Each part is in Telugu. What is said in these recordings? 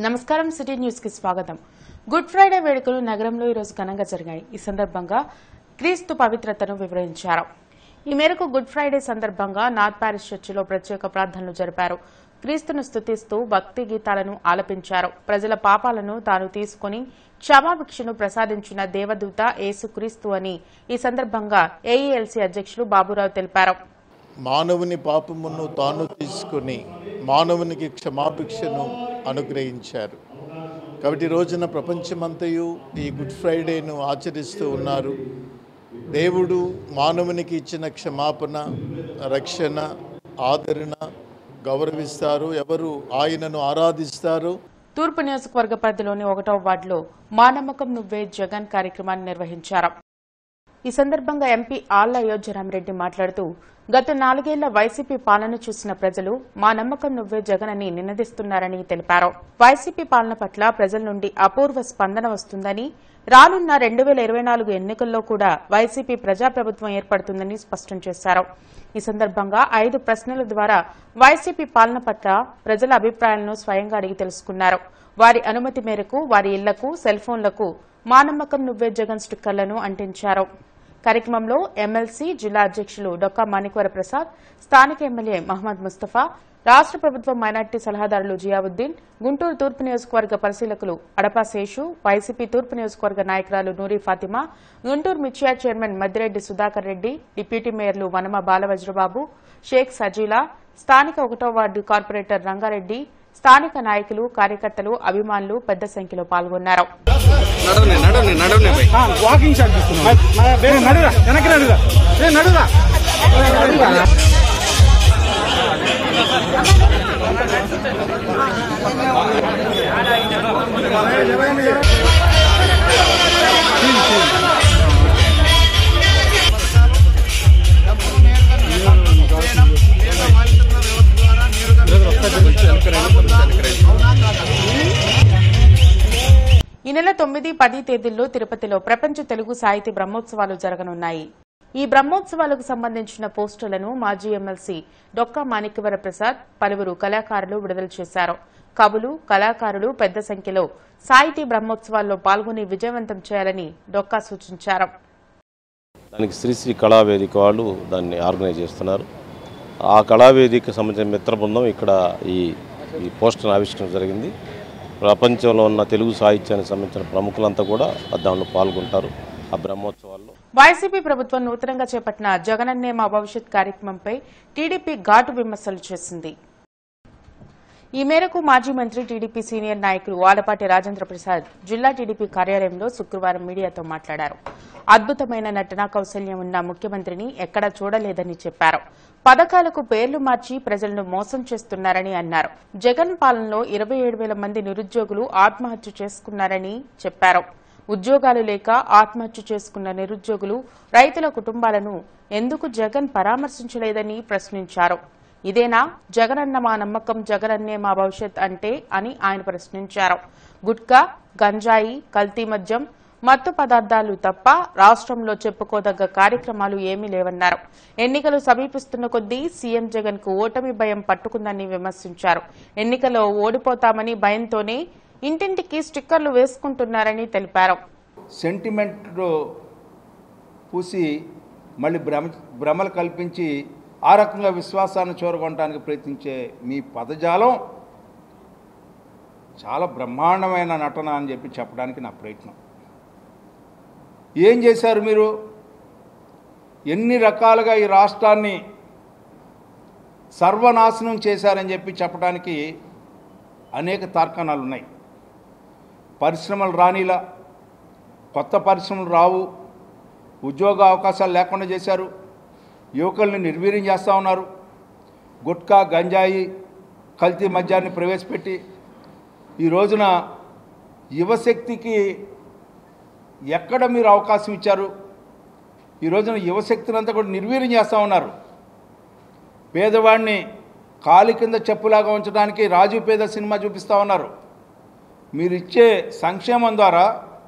నమస్కారం సిటీ న్యూస్ కి స్వాగతం గుడ్ ఫ్రైడే వేడుకలు నగరంలో ఈరోజు ఘనంగా జరిగాయి ఈ సందర్భంగా క్రీస్తు పవిత్రతను వివరించారు ఈ మేరకు గుడ్ ఫ్రైడే సందర్భంగా నార్త్ ప్యారిస్ చర్చిలో ప్రత్యేక ప్రార్థనలు జరిపారు క్రీస్తును స్తుతిస్తూ భక్తి గీతాలను ఆలపించారు ప్రజల పాపాలను తాను తీసుకుని క్షమాభిక్షను ప్రసాదించిన దేవదూత యేసుక్రీస్తు అని ఈ సందర్భంగా ఏఈఎల్సీ అధ్యక్షులు బాబురావు తెలిపారు మానవుని పాపమును తాను తీసుకుని మానవునికి క్షమాభిక్షను అనుగ్రహించారు కాబట్టి ఈ రోజున ప్రపంచమంతయు ఈ గుడ్ ఫ్రైడేను ఆచరిస్తూ ఉన్నారు దేవుడు మానవునికి ఇచ్చిన క్షమాపణ రక్షణ ఆదరణ గౌరవిస్తారు ఎవరు ఆయనను ఆరాధిస్తారు తూర్పు నియోజకవర్గ పరిధిలోని ఒకటవ వార్డులో మా నమ్మకం నువ్వే జగన్ కార్యక్రమాన్ని నిర్వహించారు ఈ సందర్భంగా ఎంపీ ఆళ్ల అయోధ్యరామరెడ్డి మాట్లాడుతూ గత నాలుగేళ్ల వైసీపీ పాలన చూసిన ప్రజలు మా నమ్మకం నువ్వే జగన్ అని నినదిస్తున్నారని తెలిపారు వైసీపీ పాలన పట్ల ప్రజల నుండి అపూర్వ స్పందన వస్తుందని రానున్న రెండు వేల ఇరవై నాలుగు ఎన్నికల్లో కూడా వైసీపీ ప్రజాప్రభుత్వం ఏర్పడుతుందని స్పష్టం చేశారు ఈ సందర్భంగా ఐదు ప్రశ్నల ద్వారా వైసీపీ పాలన పట్ల ప్రజల అభిప్రాయాలను స్వయంగా అడిగి తెలుసుకున్నారు వారి అనుమతి మేరకు వారి ఇళ్లకు సెల్ ఫోన్లకు మా నమ్మకం నువ్వే జగన్ స్టిక్కర్లను అంటించారు కార్యక్రమంలో ఎమ్మెల్సీ జిల్లా అధ్యక్షులు డొక్కా మాణిక్వర ప్రసాద్ స్థానిక ఎమ్మెల్యే మహమ్మద్ ముస్తఫా రాష్ట ప్రభుత్వ మైనార్టీ సలహాదారులు జియావుద్దీన్ గుంటూరు తూర్పు నియోజకవర్గ పరిశీలకులు అడపా శేషు వైసీపీ తూర్పు నియోజకవర్గ నాయకురాలు నూరి ఫాతిమా గుంటూరు మిర్చియా చైర్మన్ మద్దిరెడ్డి సుధాకర్ రెడ్డి డిప్యూటీ మేయర్లు వనమ బాలవజ్రబాబు షేక్ సజీలా స్థానిక ఒకటో వార్డు కార్పొరేటర్ రంగారెడ్డి స్థానిక నాయకులు కార్యకర్తలు అభిమానులు పెద్ద సంఖ్యలో పాల్గొన్నారు నడవనే నడవనే నడవనే భయ్ వాకింగ్ షాట్ తీసుకున్నాం నడురా వెనక్కి నడురా ఏ నడురా ఈ నెల తొమ్మిది పది తేదీల్లో తిరుపతిలో ప్రపంచ తెలుగు సాహితీ బ్రహ్మోత్సవాలు జరగనున్నాయి ఈ బ్రహ్మోత్సవాలకు సంబంధించిన పోస్టర్లను మాజీ ఎమ్మెల్సీ డొక్కా మాణిక్యవర ప్రసాద్ పలువురు కళాకారులు విడుదల చేశారు కవులు కళాకారులు పెద్ద సంఖ్యలో సాహితీ బ్రహ్మోత్సవాల్లో పాల్గొని విజయవంతం చేయాలని డొక్కా సూచించారు దానికి శ్రీశ్రీ కళావేదిక వాళ్ళు దాన్ని ఆర్గనైజ్ చేస్తున్నారు ఆ కళావేదికకు సంబంధించిన మిత్ర బృందం ఇక్కడ ఈ ఈ పోస్టర్ ఆవిష్కరణ జరిగింది ప్రపంచంలో ఉన్న తెలుగు సాహిత్యానికి సంబంధించిన ప్రముఖులంతా కూడా దానిలో పాల్గొంటారు ఆ బ్రహ్మోత్సవాల్లో వైసీపీ ప్రభుత్వం నూతనంగా చేపట్టిన జగనన్నే మా భవిష్యత్ కార్యక్రమంపై టీడీపీ ఘాటు విమర్శలు చేసింది ఈ మేరకు మాజీ మంత్రి టీడీపీ సీనియర్ నాయకులు ఆలపాటి రాజేంద్ర ప్రసాద్ జిల్లా టీడీపీ కార్యాలయంలో శుక్రవారం మీడియాతో మాట్లాడారు అద్భుతమైన నటనా కౌశల్యం ఉన్న ముఖ్యమంత్రిని ఎక్కడా చూడలేదని చెప్పారు పథకాలకు పేర్లు మార్చి ప్రజలను మోసం చేస్తున్నారని అన్నారు జగన్ పాలనలో ఇరవై ఏడు వేల మంది నిరుద్యోగులు ఆత్మహత్య చేసుకున్నారని చెప్పారు ఉద్యోగాలు లేక ఆత్మహత్య చేసుకున్న నిరుద్యోగులు రైతుల కుటుంబాలను ఎందుకు జగన్ పరామర్శించలేదని ప్రశ్నించారు ఇదేనా జగనన్న మా నమ్మకం జగనన్నే మా భవిష్యత్ అంటే అని ఆయన ప్రశ్నించారు గుట్కా గంజాయి కల్తీ మద్యం మత్తు పదార్థాలు తప్ప రాష్ట్రంలో చెప్పుకోదగ్గ కార్యక్రమాలు ఏమీ లేవన్నారు ఎన్నికలు సమీపిస్తున్న కొద్దీ సీఎం జగన్ కు ఓటమి భయం పట్టుకుందని విమర్శించారు ఎన్నికల్లో ఓడిపోతామని భయంతోనే ఇంటింటికి స్టిక్కర్లు వేసుకుంటున్నారని తెలిపారు సెంటిమెంట్ పూసి మళ్ళీ భ్రమ భ్రమలు కల్పించి ఆ రకంగా విశ్వాసాన్ని చూరగొనడానికి ప్రయత్నించే మీ పదజాలం చాలా బ్రహ్మాండమైన నటన అని చెప్పి చెప్పడానికి నా ప్రయత్నం ఏం చేశారు మీరు ఎన్ని రకాలుగా ఈ రాష్ట్రాన్ని సర్వనాశనం చేశారని చెప్పి చెప్పడానికి అనేక తార్కాణాలు ఉన్నాయి పరిశ్రమలు రానిలా కొత్త పరిశ్రమలు రావు ఉద్యోగ అవకాశాలు లేకుండా చేశారు యువకుల్ని నిర్వీర్యం చేస్తూ ఉన్నారు గుట్కా గంజాయి కల్తీ మద్యాన్ని ప్రవేశపెట్టి ఈ రోజున యువశక్తికి ఎక్కడ మీరు అవకాశం ఇచ్చారు ఈ రోజున యువశక్తిని అంతా కూడా నిర్వీర్యం చేస్తూ ఉన్నారు పేదవాడిని కాలి కింద చెప్పులాగా ఉంచడానికి రాజు పేద సినిమా చూపిస్తూ ఉన్నారు మీరు ఇచ్చే సంక్షేమం ద్వారా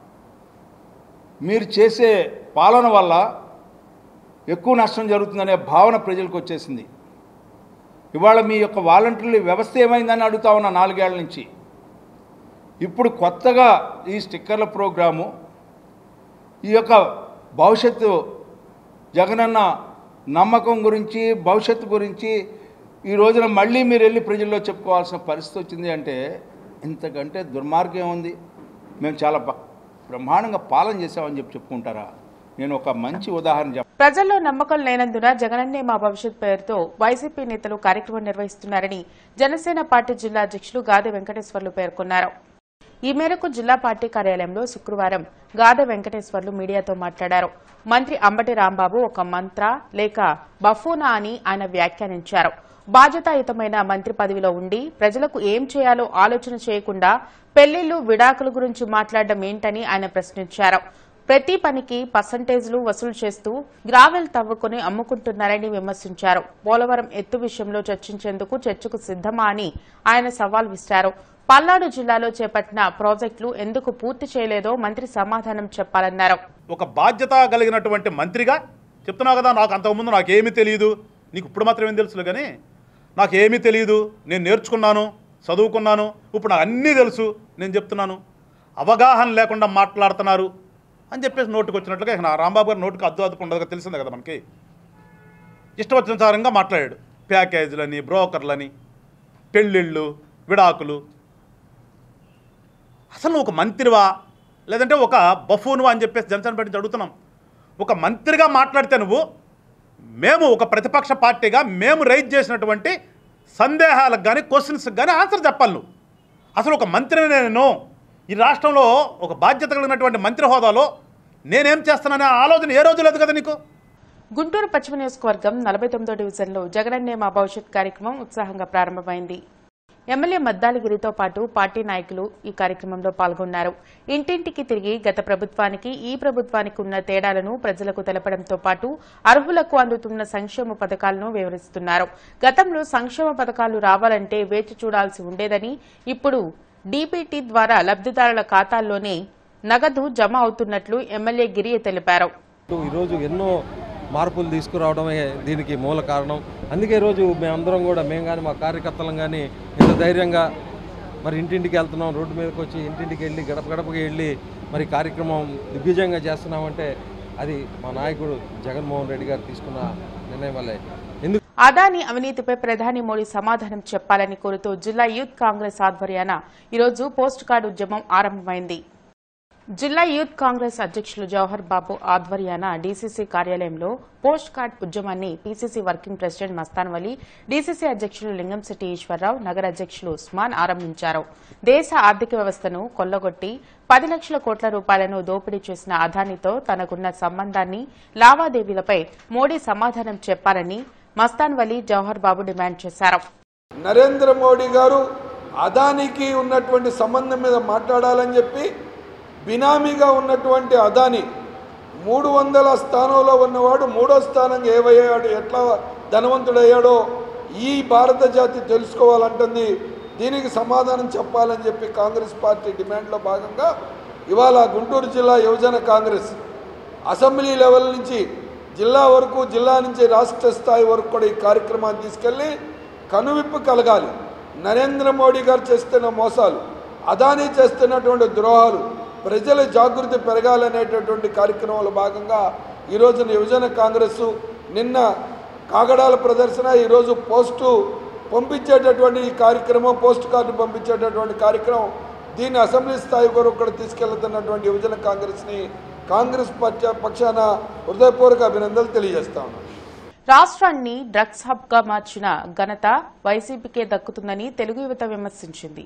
మీరు చేసే పాలన వల్ల ఎక్కువ నష్టం జరుగుతుందనే భావన ప్రజలకు వచ్చేసింది ఇవాళ మీ యొక్క వాలంటీర్ల వ్యవస్థ ఏమైందని అడుగుతా ఉన్నా నాలుగేళ్ల నుంచి ఇప్పుడు కొత్తగా ఈ స్టిక్కర్ల ప్రోగ్రాము ఈ యొక్క భవిష్యత్తు జగనన్న నమ్మకం గురించి భవిష్యత్తు గురించి ఈ రోజున మళ్ళీ మీరు వెళ్ళి ప్రజల్లో చెప్పుకోవాల్సిన పరిస్థితి వచ్చింది అంటే ఇంతకంటే దుర్మార్గం ఉంది మేము చాలా బ- బ్రహ్మాండంగా పాలన చేసామని చెప్పి చెప్పుకుంటారా నేను ఒక మంచి ఉదాహరణ చెప్ ప్రజల్లో నమ్మకం లేనందున జగనన్నే మా భవిష్యత్ పేరుతో వైసీపీ నేతలు కార్యక్రమం నిర్వహిస్తున్నారని జనసేన పార్టీ జిల్లా అధ్యక్షులు గాదె వెంకటేశ్వర్లు పేర్కొన్నారు ఈ మేరకు జిల్లా పార్టీ కార్యాలయంలో శుక్రవారం గాదె వెంకటేశ్వర్లు మీడియాతో మాట్లాడారు మంత్రి అంబటి రాంబాబు ఒక మంత్ర లేక బఫూనా అని ఆయన వ్యాఖ్యానించారు బాధ్యతాయుతమైన మంత్రి పదవిలో ఉండి ప్రజలకు ఏం చేయాలో ఆలోచన చేయకుండా పెళ్లిళ్లు విడాకుల గురించి మాట్లాడడం ఏంటని ఆయన ప్రశ్నించారు ప్రతి పనికి పర్సంటేజ్లు వసూలు చేస్తూ గ్రావెల్ తవ్వుకుని అమ్ముకుంటున్నారని విమర్శించారు పోలవరం ఎత్తు విషయంలో చర్చించేందుకు చర్చకు సిద్దమా అని ఆయన సవాల్ విసిరారు పల్నాడు జిల్లాలో చేపట్టిన ప్రాజెక్టులు ఎందుకు పూర్తి చేయలేదో మంత్రి సమాధానం చెప్పాలన్నారు ఒక బాధ్యత కలిగినటువంటి మంత్రిగా చెప్తున్నావు కదా నాకు అంతకుముందు నాకేమీ తెలియదు నీకు ఇప్పుడు మాత్రం ఏం తెలుసులే కానీ నాకేమీ తెలియదు నేను నేర్చుకున్నాను చదువుకున్నాను ఇప్పుడు నాకు అన్నీ తెలుసు నేను చెప్తున్నాను అవగాహన లేకుండా మాట్లాడుతున్నారు అని చెప్పేసి నోటుకు వచ్చినట్లుగా ఇక నా రాంబాబు గారు నోటుకు అద్దు అద్దుకు ఉండదు తెలిసిందే కదా మనకి ఇష్టం వచ్చిన మాట్లాడాడు ప్యాకేజీలని బ్రోకర్లని పెళ్ళిళ్ళు విడాకులు అసలు నువ్వు ఒక మంత్రివా లేదంటే ఒక బఫూనువా అని చెప్పేసి జనసేన పార్టీ నుంచి అడుగుతున్నాం ఒక మంత్రిగా మాట్లాడితే నువ్వు మేము ఒక ప్రతిపక్ష పార్టీగా మేము రైజ్ చేసినటువంటి సందేహాలకు కానీ క్వశ్చన్స్కి కానీ ఆన్సర్ చెప్పాలి నువ్వు అసలు ఒక మంత్రిని నేను ఈ రాష్ట్రంలో ఒక బాధ్యత కలిగినటువంటి మంత్రి హోదాలో నేనేం చేస్తున్నాననే ఆలోచన ఏ రోజు లేదు కదా నీకు గుంటూరు పశ్చిమ నియోజకవర్గం నలభై తొమ్మిదో డివిజన్లో జగనన్నే మా భవిష్యత్ కార్యక్రమం ఉత్సాహంగా ప్రారంభమైంది ఎమ్మెల్యే మద్దాలిగిరితో పాటు పార్టీ నాయకులు ఈ కార్యక్రమంలో పాల్గొన్నారు ఇంటింటికి తిరిగి గత ప్రభుత్వానికి ఈ ప్రభుత్వానికి ఉన్న తేడాలను ప్రజలకు తెలపడంతో పాటు అర్హులకు అందుతున్న సంక్షేమ పథకాలను వివరిస్తున్నారు గతంలో సంక్షేమ పథకాలు రావాలంటే వేచి చూడాల్సి ఉండేదని ఇప్పుడు డీబీటీ ద్వారా లబ్దిదారుల ఖాతాల్లోనే నగదు జమ అవుతున్నట్లు ఎమ్మెల్యే గిరియ తెలిపారు ఈరోజు ఎన్నో మార్పులు తీసుకురావడమే దీనికి మూల కారణం అందుకే ఈరోజు మేమందరం కూడా మేము కానీ మా కార్యకర్తలం కానీ ఇంత ధైర్యంగా మరి ఇంటింటికి వెళ్తున్నాం రోడ్డు మీదకి వచ్చి ఇంటింటికి వెళ్ళి గడప గడపకి వెళ్ళి మరి కార్యక్రమం దిగ్విజయంగా చేస్తున్నామంటే అది మా నాయకుడు జగన్మోహన్ రెడ్డి గారు తీసుకున్న నిర్ణయం వల్లే ఎందుకు అదాని అవినీతిపై ప్రధాని మోడీ సమాధానం చెప్పాలని కోరుతూ జిల్లా యూత్ కాంగ్రెస్ ఆధ్వర్యాన ఈరోజు పోస్ట్ కార్డు ఉద్యమం ఆరంభమైంది జిల్లా యూత్ కాంగ్రెస్ అధ్యక్షులు జవహర్ బాబు ఆధ్వర్యాన డీసీసీ కార్యాలయంలో పోస్ట్ కార్డ్ ఉద్యమాన్ని PCC working president Mastan Vali DCC అధ్యక్షులు లింగంశెట్టి ఈశ్వరరావు నగర అధ్యక్షులు ఉస్మాన్ ఆరంభించారు దేశ ఆర్థిక వ్యవస్థను కొల్లగొట్టి పది లక్షల కోట్ల రూపాయలను దోపిడీ చేసిన అదానితో తనకున్న సంబంధాన్ని లావాదేవీలపై మోడీ సమాధానం చెప్పాలని మస్తాన్ వలి జవహర్ బాబు డిమాండ్ చేశారు నరేంద్ర మోడీ గారు అదానికి ఉన్నటువంటి సంబంధం మీద మాట్లాడాలని చెప్పి బినామీగా ఉన్నటువంటి అదాని మూడు వందల స్థానంలో ఉన్నవాడు మూడో స్థానంగా ఏవయ్యాడు ఎట్లా ధనవంతుడయ్యాడో ఈ భారత జాతి తెలుసుకోవాలంటుంది దీనికి సమాధానం చెప్పాలని చెప్పి కాంగ్రెస్ పార్టీ డిమాండ్లో భాగంగా ఇవాళ గుంటూరు జిల్లా యువజన కాంగ్రెస్ అసెంబ్లీ లెవెల్ నుంచి జిల్లా వరకు జిల్లా నుంచి రాష్ట్ర స్థాయి వరకు కూడా ఈ కార్యక్రమాన్ని తీసుకెళ్ళి కనువిప్పు కలగాలి నరేంద్ర మోడీ గారు చేస్తున్న మోసాలు అదానీ చేస్తున్నటువంటి ద్రోహాలు ప్రజల జాగృతి పెరగాలనేటటువంటి కార్యక్రమంలో భాగంగా ఈరోజు యువజన కాంగ్రెస్ నిన్న కాగడాల ప్రదర్శన ఈరోజు పోస్టు పంపించేటటువంటి ఈ కార్యక్రమం పోస్ట్ కార్డు పంపించేటటువంటి కార్యక్రమం దీన్ని అసెంబ్లీ స్థాయి వరకు కూడా తీసుకెళ్తున్నటువంటి యువజన కాంగ్రెస్ని కాంగ్రెస్ పక్ష పక్షాన హృదయపూర్వక అభినందనలు తెలియజేస్తా ఉన్నాను రాష్ట్రాన్ని డ్రగ్స్ హబ్ గా మార్చిన ఘనత వైసీపీకే దక్కుతుందని తెలుగు యువత విమర్శించింది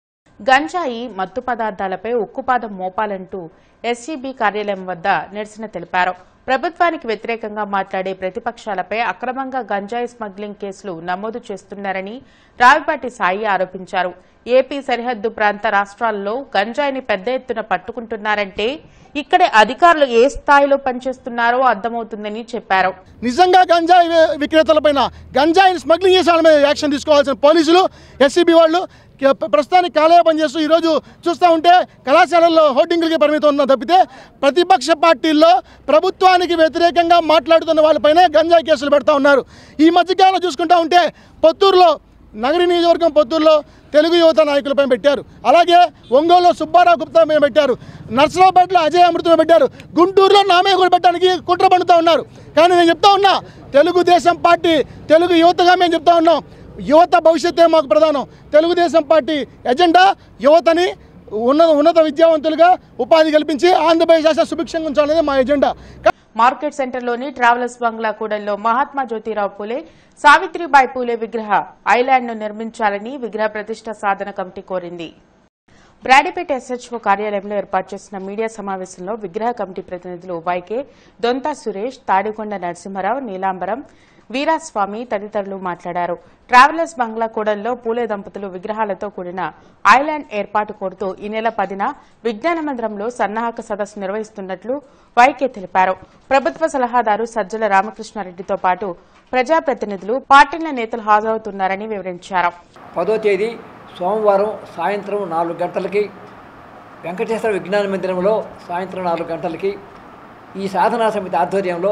గంజాయి మత్తు పదార్థాలపై ఉక్కుపాదం మోపాలంటూ ఎస్సీబీ కార్యాలయం వద్ద నిరసన తెలిపారు ప్రభుత్వానికి వ్యతిరేకంగా మాట్లాడే ప్రతిపక్షాలపై అక్రమంగా గంజాయి స్మగ్లింగ్ కేసులు నమోదు చేస్తున్నారని రావిపాటి సాయి ఆరోపించారు ఏపీ సరిహద్దు ప్రాంత రాష్ట్రాల్లో గంజాయిని పెద్ద ఎత్తున పట్టుకుంటున్నారంటే ఇక్కడే అధికారులు ఏ స్థాయిలో పనిచేస్తున్నారో అర్థమవుతుందని చెప్పారు నిజంగా గంజాయి వి- విక్రేతలపైన గంజాయిని స్మగ్లింగ్ చేసే వాళ్ళ మీద యాక్షన్ తీసుకోవాల్సిన పోలీసులు ఎస్సీబీ వాళ్ళు క- ప్రస్తుతానికి కాలయాపన చేస్తూ ఈరోజు చూస్తూ ఉంటే కళాశాలల్లో హోర్డింగ్లకి పరిమితం ఉన్న తప్పితే ప్రతిపక్ష పార్టీల్లో ప్రభుత్వానికి వ్యతిరేకంగా మాట్లాడుతున్న వాళ్ళపైనే గంజాయి కేసులు పెడతా ఉన్నారు ఈ మధ్యకాలంలో చూసుకుంటా ఉంటే పొత్తూరులో నగరి నియోజకవర్గం పొత్తుల్లో తెలుగు యువత నాయకులపై పెట్టారు అలాగే ఒంగోలులో సుబ్బారావు గుప్తా మీద పెట్టారు నర్సరావుపేటలో అజయ్ అమృతం పెట్టారు గుంటూరులో నామే కూడా పెట్టడానికి కుట్ర పడుతూ ఉన్నారు కానీ నేను చెప్తా ఉన్నా తెలుగుదేశం పార్టీ తెలుగు యువతగా మేము చెప్తా ఉన్నాం యువత భవిష్యత్తే మాకు ప్రధానం తెలుగుదేశం పార్టీ ఎజెండా యువతని ఉన్నత ఉన్నత విద్యావంతులుగా ఉపాధి కల్పించి ఆంధ్రప్రదేశ్ రాష్ట్ర సుభిక్షంగా ఉంచాలనేది మా ఎజెండా మార్కెట్ సెంటర్లోని ట్రావెలర్స్ బంగ్లా కూడల్లో మహాత్మా జ్యోతిరావు పూలే సావిత్రిబాయి పూలే విగ్రహ ఐలాండ్ ను నిర్మించాలని విగ్రహ ప్రతిష్ట సాధన కమిటీ కోరింది బ్రాడీపేట ఎస్హెచ్ఓ కార్యాలయంలో ఏర్పాటు చేసిన మీడియా సమావేశంలో విగ్రహ కమిటీ ప్రతినిధులు వైకే దొంతా సురేష్ తాడికొండ నరసింహారావు నీలాంబరం వీరాస్వామి తదితరులు మాట్లాడారు ట్రావెలర్స్ బంగ్లా కూడల్లో పూలే దంపతులు విగ్రహాలతో కూడిన ఐలాండ్ ఏర్పాటు కోరుతూ ఈ నెల పదిన విజ్ఞాన మందిరంలో సన్నాహక సదస్సు నిర్వహిస్తున్నట్లు వైకే తెలిపారు ప్రభుత్వ సలహాదారు సజ్జల రామకృష్ణారెడ్డితో పాటు ప్రజాప్రతినిధులు పార్టీల నేతలు హాజరవుతున్నారని వివరించారు పదో తేదీ సోమవారం సాయంత్రం నాలుగు గంటలకి వెంకటేశ్వర విజ్ఞాన మందిరంలో సాయంత్రం నాలుగు గంటలకి ఈ సాధనా సమితి ఆధ్వర్యంలో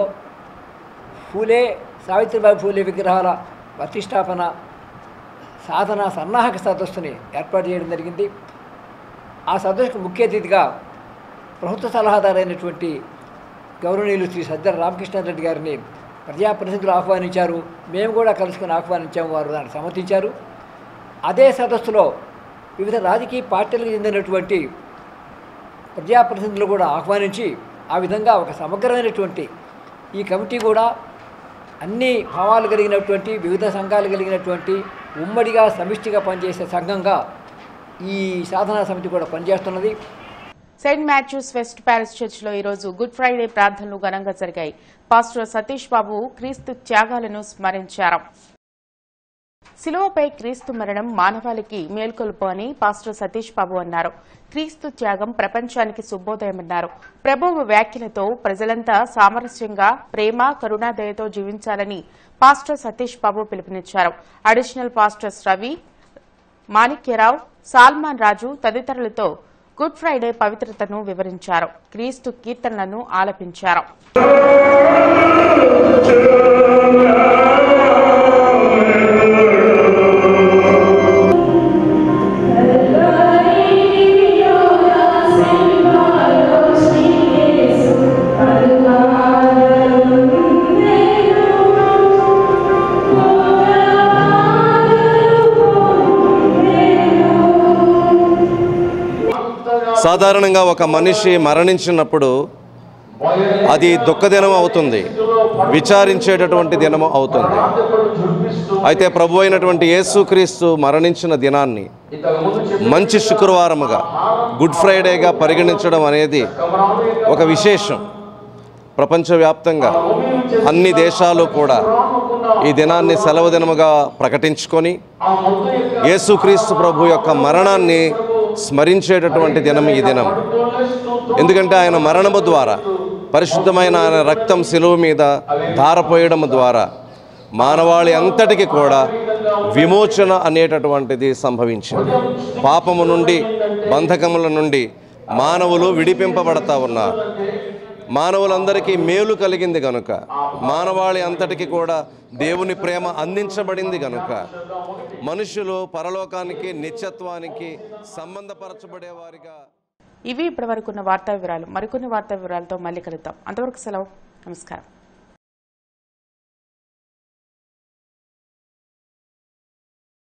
ఫూలే సావిత్రిబాయి ఫూలే విగ్రహాల ప్రతిష్టాపన సాధన సన్నాహక సదస్సుని ఏర్పాటు చేయడం జరిగింది ఆ సదస్సుకు ముఖ్య అతిథిగా ప్రభుత్వ సలహాదారైనటువంటి గౌరవనీయులు శ్రీ సజ్జల రామకృష్ణారెడ్డి గారిని ప్రజాప్రతినిధులు ఆహ్వానించారు మేము కూడా కలుసుకుని ఆహ్వానించాము వారు దాన్ని సమ్మతించారు అదే సదస్సులో వివిధ రాజకీయ పార్టీలకు చెందినటువంటి ప్రజాప్రతినిధులు కూడా ఆహ్వానించి ఆ విధంగా ఒక సమగ్రమైనటువంటి ఈ కమిటీ కూడా అన్ని భావాలు కలిగినటువంటి వివిధ సంఘాలు కలిగినటువంటి ఉమ్మడిగా సమిష్టిగా పనిచేసే సంఘంగా ఈ సాధనా సమితి కూడా పనిచేస్తున్నది సెయింట్ మాథ్యూస్ వెస్ట్ ప్యారిస్ చర్చిలో ఈరోజు గుడ్ ఫ్రైడే ప్రార్థనలు ఘనంగా జరిగాయి పాస్టర్ సతీష్ బాబు క్రీస్తు త్యాగాలను స్మరించారు శిలువపై క్రీస్తు మరణం మానవాళికి మేల్కొల్పు అని పాస్టర్ సతీష్ బాబు అన్నారు క్రీస్తు త్యాగం ప్రపంచానికి శుభోదయమన్నారు ప్రభువు వ్యాఖ్యలతో ప్రజలంతా సామరస్యంగా ప్రేమ కరుణాదయతో జీవించాలని పాస్టర్ సతీష్ బాబు పిలుపునిచ్చారు అడిషనల్ పాస్టర్స్ రవి మాణిక్యరావు సాల్మాన్ రాజు తదితరులతో గుడ్ ఫ్రైడే పవిత్రతను వివరించారు క్రీస్తు కీర్తనలను ఆలపించారు సాధారణంగా ఒక మనిషి మరణించినప్పుడు అది దుఃఖదినం అవుతుంది విచారించేటటువంటి దినము అవుతుంది అయితే ప్రభు అయినటువంటి యేసుక్రీస్తు మరణించిన దినాన్ని మంచి శుక్రవారముగా గుడ్ ఫ్రైడేగా పరిగణించడం అనేది ఒక విశేషం ప్రపంచవ్యాప్తంగా అన్ని దేశాలు కూడా ఈ దినాన్ని సెలవు దినముగా ప్రకటించుకొని యేసుక్రీస్తు ప్రభు యొక్క మరణాన్ని స్మరించేటటువంటి దినం ఈ దినం ఎందుకంటే ఆయన మరణము ద్వారా పరిశుద్ధమైన ఆయన రక్తం శిలువ మీద ధారపోయడం ద్వారా మానవాళి అంతటికి కూడా విమోచన అనేటటువంటిది సంభవించింది పాపము నుండి బంధకముల నుండి మానవులు విడిపింపబడతా ఉన్నారు మానవులందరికీ మేలు కలిగింది గనుక మానవాళి అంతటికి కూడా దేవుని ప్రేమ అందించబడింది గనుక మనుషులు పరలోకానికి నిత్యత్వానికి సంబంధపరచబడేవారిగా ఇవి ఇప్పటివరకున్న వార్తా వివరాలు మరికొన్ని వార్తా వివరాలతో మళ్ళీ కలుద్దాం అంతవరకు సెలవు నమస్కారం